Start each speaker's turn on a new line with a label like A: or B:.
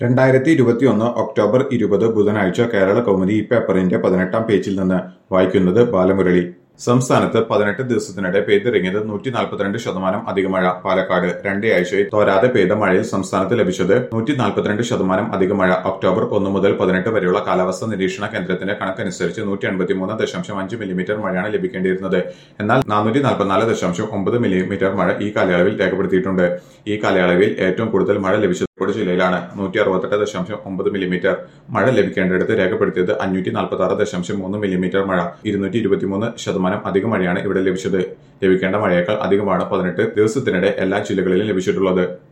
A: രണ്ടായിരത്തി ഇരുപത്തിയൊന്ന് ഒക്ടോബർ ഇരുപത് ബുധനാഴ്ച കേരള കൗമുദി ഈ പേപ്പറിന്റെ പതിനെട്ടാം പേജിൽ നിന്ന് വായിക്കുന്നത് ബാലമുരളി സംസ്ഥാനത്ത് പതിനെട്ട് ദിവസത്തിനിടെ പെയ്തിറങ്ങിയത് നൂറ്റി നാൽപ്പത്തിരണ്ട് ശതമാനം അധിക മഴ പാലക്കാട് രണ്ടാഴ്ചയിൽ തോരാതെ പെയ്ത മഴയിൽ സംസ്ഥാനത്ത് ലഭിച്ചത് നൂറ്റി നാൽപ്പത്തിരണ്ട് ശതമാനം അധിക മഴ ഒക്ടോബർ ഒന്ന് മുതൽ പതിനെട്ട് വരെയുള്ള കാലാവസ്ഥാ നിരീക്ഷണ കേന്ദ്രത്തിന്റെ കണക്കനുസരിച്ച് നൂറ്റി അൻപത്തിമൂന്ന് ദശാംശം അഞ്ച് മില്ലിമീറ്റർ മഴയാണ് ലഭിക്കേണ്ടിയിരുന്നത് എന്നാൽ നാനൂറ്റി നാൽപ്പത്തിനാല് ദശാംശം ഒമ്പത് മില്ലിമീറ്റർ മഴ ഈ കാലയളവിൽ രേഖപ്പെടുത്തിയിട്ടുണ്ട് ഈ കാലയളവിൽ ഏറ്റവും കൂടുതൽ മഴ ലഭിച്ചത് കോഴിക്കോട് ജില്ലയിലാണ് നൂറ്റി അറുപത്തെട്ട് ദശാംശം ഒമ്പത് മില്ലിമീറ്റർ മഴ ലഭിക്കേണ്ടിടത്ത് രേഖപ്പെടുത്തിയത് അഞ്ഞൂറ്റി നാൽപ്പത്തി ആറ് ദശാംശം മൂന്ന് മില്ലിമീറ്റർ മഴ ഇരുന്നൂറ്റി ഇരുപത്തിമൂന്ന് ശതമാനം അധിക മഴയാണ് ഇവിടെ ലഭിച്ചത് ലഭിക്കേണ്ട മഴയേക്കാൾ അധികമാണ് പതിനെട്ട് ദിവസത്തിനിടെ എല്ലാ ജില്ലകളിലും ലഭിച്ചിട്ടുള്ളത്